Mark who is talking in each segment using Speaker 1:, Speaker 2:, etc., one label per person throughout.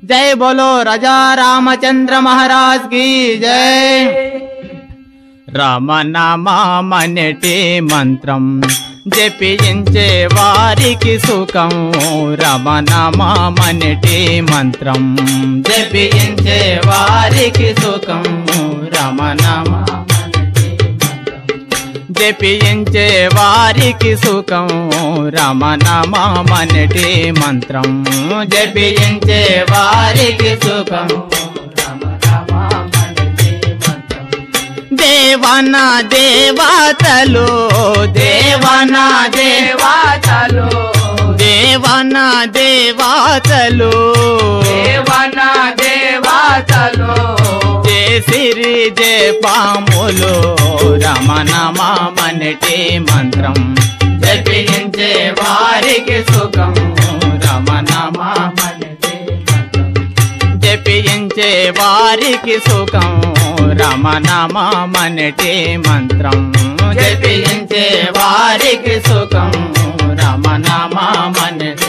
Speaker 1: జై బోలో రజా రామచంద్ర మహారాజ్ కి జై రమణమామనటి మంత్రం జపించే వారికి సుఖం రమణమామనటి మంత్రం జపించే వారికి సుఖం రమణమా జపించే వారికి సుఖం రమణమామనటి మంత్రం జపించే వారికి సుఖం దేవన దేవతలు దేవన
Speaker 2: దేవాతలు
Speaker 1: దేవన దేవతలు
Speaker 2: దేవన దేవాతలు
Speaker 1: చేసిరి జే పాములు రమణమామనటి మంత్రం జపించే వారికి సుఖం రమణమామనటి జపించే వారికి సుఖం రమణమామనటి మంత్రం జపించే వారికి సుఖం రమణమామనటి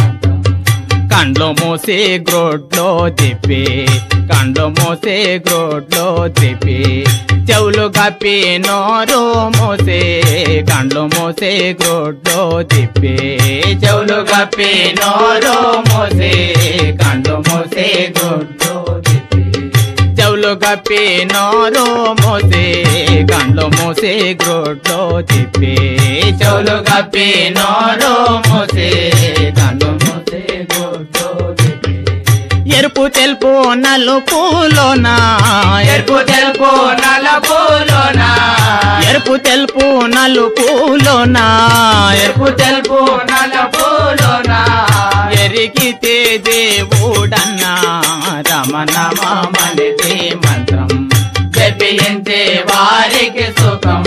Speaker 1: కండ్లు మూసి గ్రోడ్లో తిప్పి కండ్లు మూసి గ్రోడ్లో తిప్పి చెవులు కప్పి నోరు మూసి కండ్లు మూసి గ్రోడ్లో తిప్పి చెవులు కప్పి నోరు మూసి కండ్లు మూసి గ్రోడ్లో తిప్పి చెవులు కప్పి నోరు మూసి కండ్లు మూసి గ్రోడ్లో తిప్పి చెవులు కప్పి నోరు మూసి కండ్లు మూసి గ్రోడ్లో తిప్పి ఎరుపు తెలుపు నలుపులోన
Speaker 2: ఎరుపు తెలుపు నలుపులోన
Speaker 1: ఎరుపు తెలుపు నలుపులోన
Speaker 2: ఎరుపు తెలుపు నలుపులోన
Speaker 1: ఎరిగితే దేవుడన్నా రమణమామనిది మంత్రం జపించే వారికి సుఖం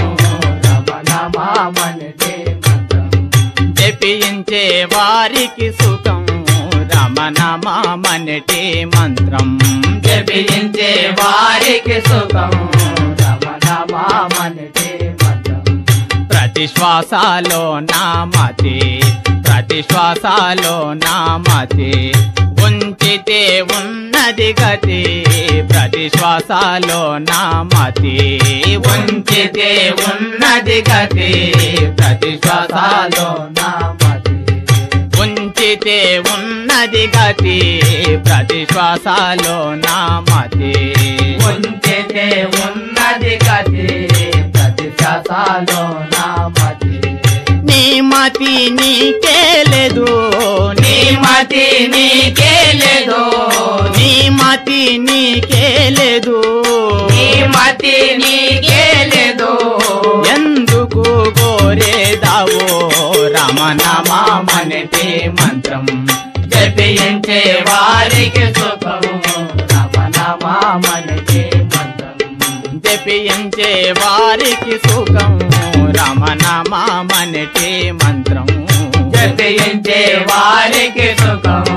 Speaker 1: రమణమామనిది మంత్రం జపించే వారికి సుఖం రమణమామనిటి మంత్రం జపించే వారికి సుఖం రమణమామనిటి మంత్రం ప్రతి శ్వాసలో నామతి ప్రతి శ్వాసలో నామతి ఉంచితే ఉన్నది గతి ప్రతి శ్వాసలో నామతి ఉంచితే ఉన్నది గతి ప్రతి శ్వాసలో నామతి ఉంచితే ఉన్నది గతి ప్రతి శ్వాసలో నామతి
Speaker 2: ఉంచితే ఉన్నది గతి ప్రతి శాసాలో నామతి
Speaker 1: నీ మతి నీకే లేదు నీ
Speaker 2: నీ మతి నీకే లేదు
Speaker 1: నీ మతి నీకే లేదు
Speaker 2: నీ మతి నీకే లేదు
Speaker 1: ఎందుకు కోరేదావో రమణమామనటి మంత్రం
Speaker 2: జపించే వారికి సుఖము రమణమామనికే మంత్రం
Speaker 1: జపించే వారికి సుఖం రమణమామనటి మంత్రం
Speaker 2: జపించే వారికి సుఖము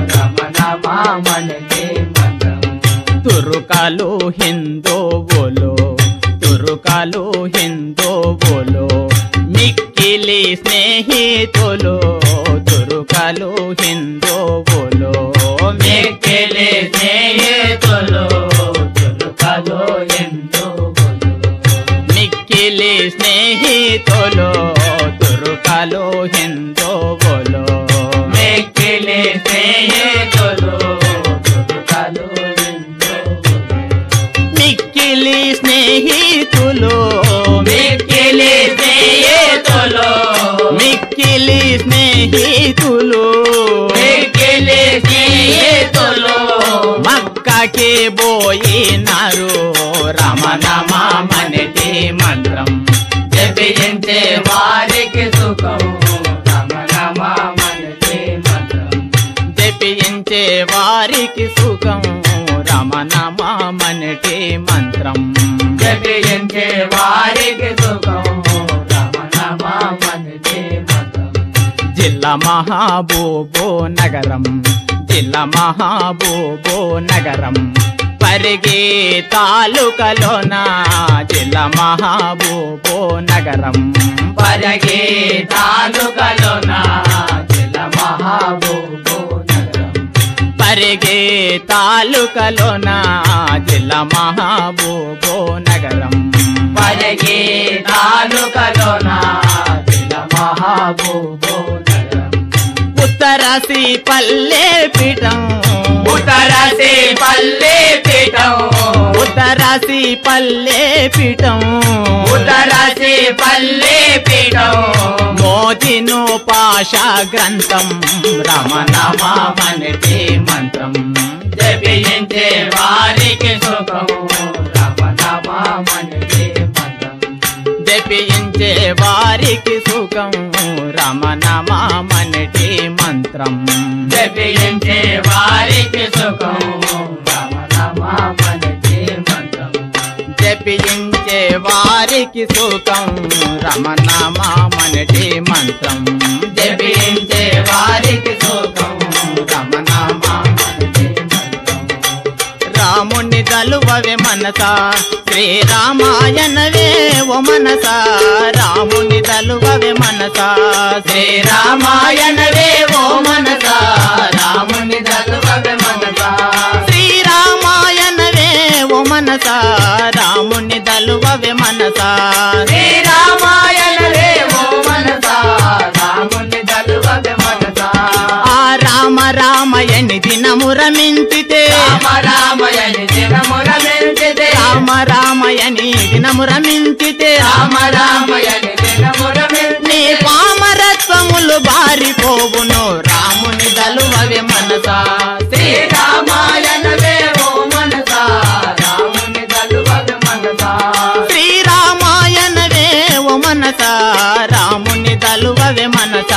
Speaker 2: రమణమామనికే మంత్రం
Speaker 1: తురుకలు హిందువులు తురుకలు హిందువులు మిక్కిలి స్నేహితులు తురుకలు హిందువులు
Speaker 2: మిక్కిలి స్నేహితులు తురుకలు ఎందుకులు
Speaker 1: మిక్కిలి స్నేహితులు తురుకలు హిందువులు
Speaker 2: మిక్కిలి స్నేహితులు తురుకలు ఎందుకులు
Speaker 1: మిక్కిలి స్నేహితులు
Speaker 2: మిక్కిలి స్నేహితులు
Speaker 1: మిక్కిలి స్నేహితులు
Speaker 2: మిక్కిలి స్నేహితులు
Speaker 1: మక్కకి పోయినారు రమణమామనటి మంత్రం
Speaker 2: జపించే వారికి సుఖం రమణమామనికే మంత్రం
Speaker 1: జపించే వారికి సుఖం రమణమామనటి మంత్రం
Speaker 2: జపించే వారికి సుఖం రమణమామనికే మంత్రం
Speaker 1: జిల్లా మహాబూబో నగరం జిల్లా మహాబూబో నగరం పరిగి తాలూకలోన జిల్లా మహాబూబో నగరం
Speaker 2: పరగే తాలూకలోన జిల్లా మహాబూబు నగరం
Speaker 1: పరిగే తాలూకలోన జిల్లా మహాబూబో నగరం
Speaker 2: పరిగే తాలూకలోన జిల్ల మహాబూబో నగరం
Speaker 1: ఉత్తరాసి పల్లె పీఠం
Speaker 2: ఉత్తరసి పల్లె పీఠం
Speaker 1: ఉత్తరాసి పల్లె పీఠం
Speaker 2: ఉత్తరసి పల్లె పీఠం
Speaker 1: మోదిను పాష గ్రంథం రమణ
Speaker 2: రమణమామనితి మంత్రం జపించే వారికి సుఖం రమణమామనితి మంత్రం
Speaker 1: జపించే వారికి సుఖం రమణ మామనటి మంత్రం
Speaker 2: జపించే వారికి సుఖం రమణమామనితి మంత్రం
Speaker 1: జపించే వారికి సుఖం రమణ మామనటి మంత్రం
Speaker 2: జపించే వారికి సుఖం రమణమామనితి మంత్రం
Speaker 1: రాముని తలువవే మనస శ్రీరామాయణవే ఓ మనస రాముని తలువవే మనస
Speaker 2: శ్రీరామాయణవే ఓ మనస రాముని దలువగ మనస
Speaker 1: శ్రీరామాయణవే ఓ మనస రాముని తలువవే మనస
Speaker 2: శ్రీరామాయణవే ఓ మనస రాముని దలువగ మనస
Speaker 1: ఆ రామ రామయని దినము రమించితే
Speaker 2: రామ రామయని దినమురమించితే
Speaker 1: రామ రామయని దినము రమించితే
Speaker 2: రామ రామయని దినమురమించి
Speaker 1: నీ పామరత్వములు బారిపోవును రాముని దలువవే మనస
Speaker 2: శ్రీరామాయణవే ఓ మనస రాముని దలువగ మనస
Speaker 1: శ్రీరామాయణవే ఓ మనస రాముని దలువవే మనస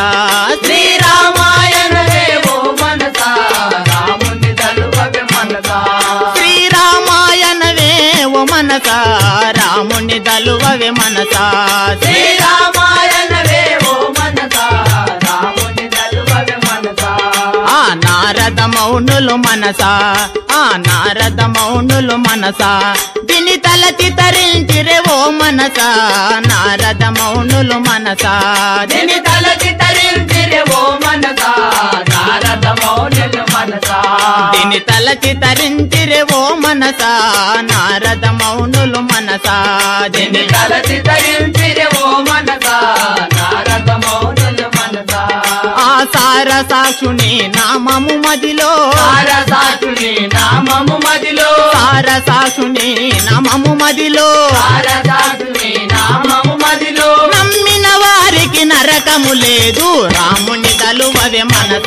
Speaker 2: శ్రీరామాయణవే ఓ మనస రాముని దలువగ మనస
Speaker 1: శ్రీరామాయణవే ఓ మనస రాముని దలువవే మనస
Speaker 2: శ్రీరామాయణవే ఓ మనస రాముని దలువగ మనస
Speaker 1: ఆ నారద మౌనులు మనస ఆ నారద మౌనులు మనస దీని తలచి తరించిరే ఓ మనస నారద మౌనులు మనస
Speaker 2: నిని తలచి తరించిరే ఓ మనస నారద మౌనులు మనస
Speaker 1: దీని తలచి తరించిరే ఓ మనస నారద మౌనులు మనస
Speaker 2: నిని
Speaker 1: దీని
Speaker 2: తలచి తరించిరే ఓ మనస నారద మౌనులు మనస
Speaker 1: ఆ సార సాక్షుని నామము మదిలో
Speaker 2: సారసాక్షుని నామము మదిలో
Speaker 1: సార సాక్షుని నామము మదిలో
Speaker 2: సారసాక్షుని నామము మదిలో
Speaker 1: నమ్మిన వారికి నరకము లేదు రాముని తలువవే మనస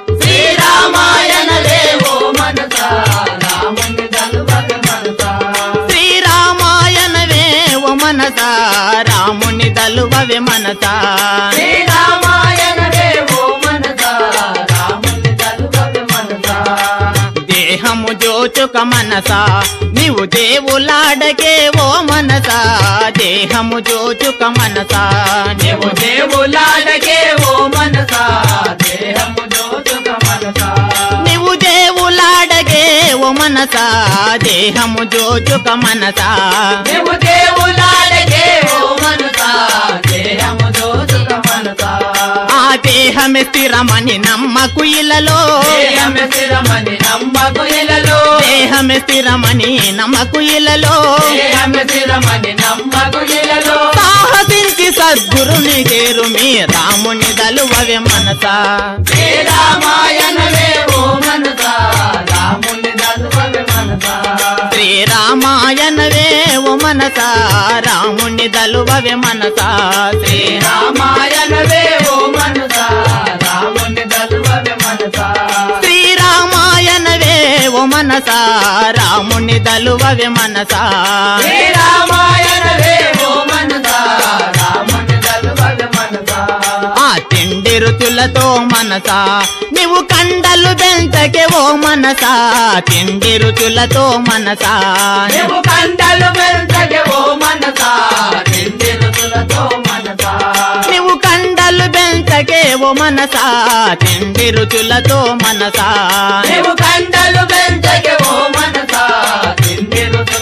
Speaker 2: శ్రీరామాయణవే ఓ మనస రాముని దలువగ మనస
Speaker 1: శ్రీరామాయణవే ఓ మనస రాముని తలువవే మనస
Speaker 2: శ్రీరామాయణవే ఓ మనస రాముని దలువగ మనస
Speaker 1: దేహము జోచుక మనస నీవు దేవులాడకే ఓ మనస దేహము జోచుక మనస
Speaker 2: నీవు దేవులాడకే ఓ మనస దేహము జోతుక మనస
Speaker 1: నీవు దేవులాడకే ఓ మనస దేహము జోచుక మనస
Speaker 2: నీవు దేవులాడకే ఓ మనస దేహము జోతుక మనస
Speaker 1: ఆ దేహమే స్థిరమని నమ్మకు ఇలలో
Speaker 2: దేహమే స్థిరమని నమ్మకు ఇలలో
Speaker 1: దేహమే స్థిరమని నమ్మకు ఇలలో
Speaker 2: దేహమే స్థిరమని నమ్మకు ఇలలో
Speaker 1: సాహసించి సద్గురుని చేరు మీ రాముని దలువవే మనస
Speaker 2: శ్రీరామాయణవే ఓ మనస రాముని దలువవే మనస
Speaker 1: శ్రీరామాయణవే ఓ మనస రాముని దలువవే మనస శ్రీ
Speaker 2: రామాయణవే ఓ మనస రాముని దలువవే మనస
Speaker 1: శ్రీరామాయణవే ఓ మనస రాముని దలువవే మనస
Speaker 2: శ్రీరామాయణవే ఓ మనస రాముని దలువవే మనస
Speaker 1: ఆ తిండి రుచులతో మనస నీవు కండలు పెంచకే ఓ మనస తిండి రుచులతో మనస
Speaker 2: నీవు కండలు పెంచగే ఓ మనస తిండి రుచులతో మనస
Speaker 1: నీవు కండలు పెంచకే ఓ మనస తిండి రుచులతో మనస
Speaker 2: నీవు కండలు పెంచగే ఓ మనస తిండి రుచులతో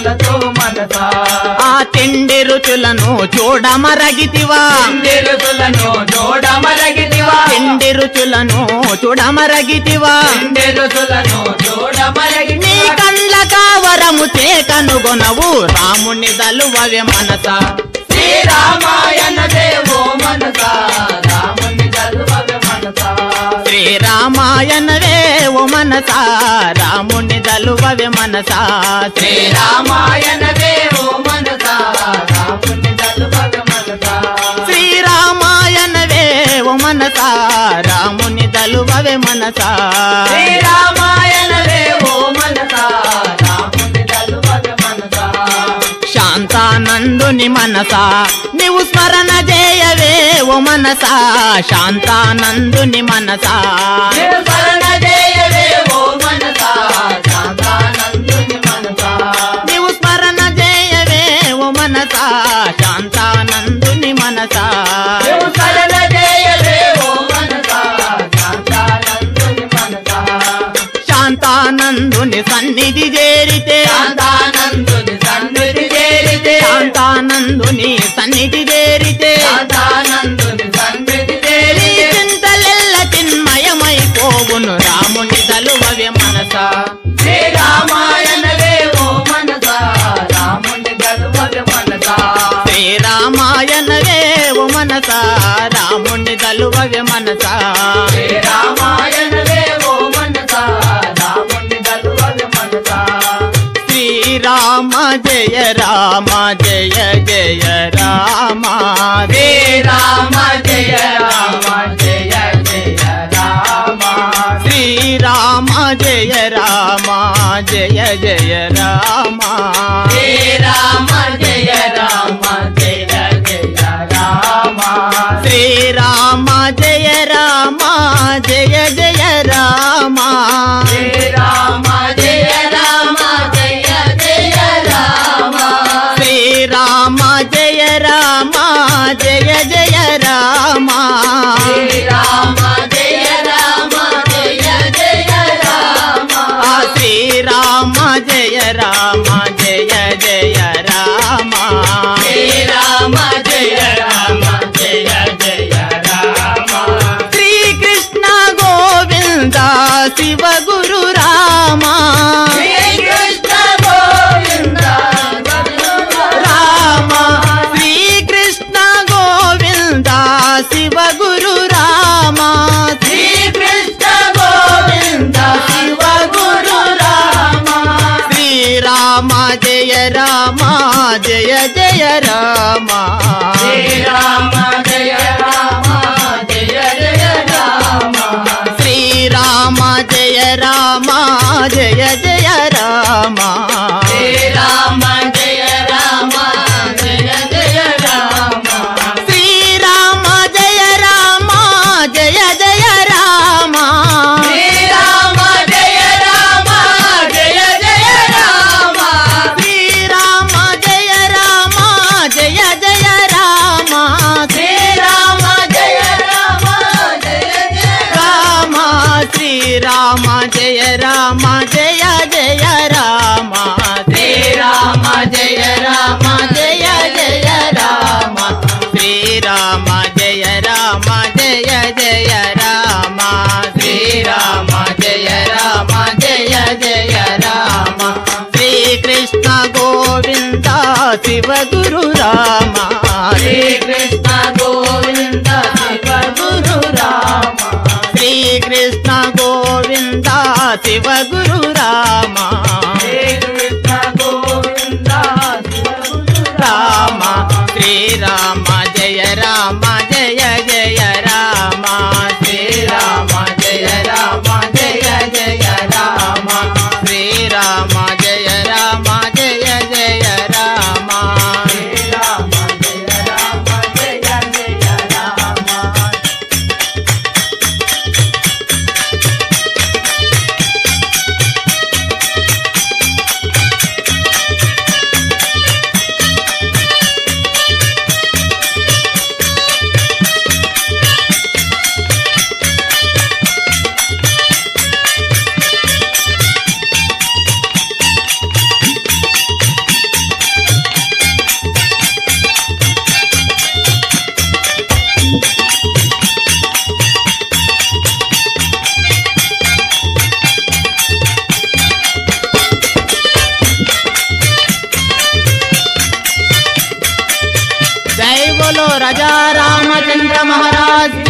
Speaker 2: మనసా
Speaker 1: ఆ తిండి రుచులను చూడమరగితివా
Speaker 2: రుచులను చూడమరగితివా
Speaker 1: తిండి రుచులను చూడమరగితివా
Speaker 2: తిండి రుచులను
Speaker 1: నీ
Speaker 2: చూడమరగితివా
Speaker 1: కండ్ల కావరము చే కనుగొనవు రాముని దలువవే మనసా
Speaker 2: శ్రీరామాయణ దేవో మనసా రాముని చదువగ మనసా
Speaker 1: శ్రీరామాయణవే ఓ మనసా రాముని దలువవే మనసా
Speaker 2: శ్రీరామాయణ దేవో మనసా రాముని చదువగ మనసా
Speaker 1: శ్రీరామాయణవే ఓ మనసా రాముని దలువవే మనసా
Speaker 2: శ్రీరామాయణ దేవో మనసా రాముని చదువగ మనసా
Speaker 1: శాంతానందుని మనసా నీవు స్మరణ చేయవే ఓ మనసా శాంతానందుని మనసా
Speaker 2: నిన్ను శరణ జయవే ఓ మనసా శాంతానందుని మనసా
Speaker 1: నీవు స్మరణ చేయవే ఓ మనసా శాంతానందుని మనసా
Speaker 2: నిన్ను శరణ జయవే ఓ మనసా శాంతానందుని మనసా
Speaker 1: శాంతానందుని సన్నిధి చేరితే
Speaker 2: శాంతానందుని సన్నిధి చేరితే
Speaker 1: శాంతానందుని సన్నిధి చేరితే
Speaker 2: శాంతానందుని సన్నిధి
Speaker 1: నీ
Speaker 2: చేరితే
Speaker 1: చింతలెల్ల చిన్మయమైపోవును రాముని తలువవే మనసా
Speaker 2: శ్రీరామాయణ దేవో మనసా రాముని గలువగ మనసా
Speaker 1: శ్రీరామాయణవే ఓ మనసా రాముని తలువవే మనసా
Speaker 2: శ్రీరామాయణ దేవో మనసా రాముని గలువగ మనసా
Speaker 1: శ్రీరామ జయ రామ జయ జయ రామ
Speaker 2: శ్రీరామ జయ రామ జయ జయ రామ
Speaker 1: శ్రీరామ జయ రామ జయ జయ రామ
Speaker 2: శ్రీరామ జయ రామ జయ జయ రామ
Speaker 1: శ్రీరామ జయ రామ జయ జయ రామ
Speaker 2: శ్రీరామ జయ రామ జయ జయ రామ
Speaker 1: శ్రీరామ జయ రామ జయ జయ రామ
Speaker 2: శ్రీరామ జయ రామ జయ జయ రామ
Speaker 1: ఆ శ్రీరామ జయ రామ జయ జయ రామ
Speaker 2: శ్రీరామ జయ రామ జయ జయ రామ
Speaker 1: శ్రీకృష్ణ గోవింద శివ గురు రామ
Speaker 2: శ్రీకృష్ణ గోవింద
Speaker 1: రామ శ్రీకృష్ణ గోవింద శివ గురు రామ
Speaker 2: శ్రీకృష్ణ గోవింద శివ గురు రామ
Speaker 1: శ్రీరామ జయ రామ జయ జయ రామ
Speaker 2: శ్రీరామ జయ రామ జయ జయ రామ
Speaker 1: శ్రీరామ జయ రామ జయ జయ రామ
Speaker 2: శ్రీరామ జయ రామ జయ జయ రామ
Speaker 1: శ్రీరామ జయ రామ జయ జయ రామ
Speaker 2: శ్రీరామ జయ రామ జయ జయ రామ
Speaker 1: శ్రీరామ జయ రామ జయ జయ రామ
Speaker 2: శ్రీరామ జయ రామ జయ జయ
Speaker 1: రామ శ్రీరామ జయ రామ జయ జయ రామ
Speaker 2: శ్రీరామ జయ రామ
Speaker 1: జయ జయ రామ శ్రీరామ జయ రామ జయ జయ రామ శ్రీరామ జయ రామ జయ జయ రామ శ్రీకృష్ణ గోవింద శివ గురు రామ
Speaker 2: శ్రీకృష్ణ గోవింద శివ గురు రామ
Speaker 1: శ్రీకృష్ణ గోవింద శివ గురు రామ
Speaker 2: శ్రీకృష్ణ గోవింద శివ గురు
Speaker 1: రామ శ్రీరామ జయ రామ జయ జయ రామ శ్రీరామ జయ రామ జయ జయ రామ శ్రీరామ జయ రామ జయ జయ రామ
Speaker 2: శ్రీరామ జయ రామ జయ జయ రామ
Speaker 1: శ్రీరామ జై బోలో రజా రామచంద్ర మహారాజ్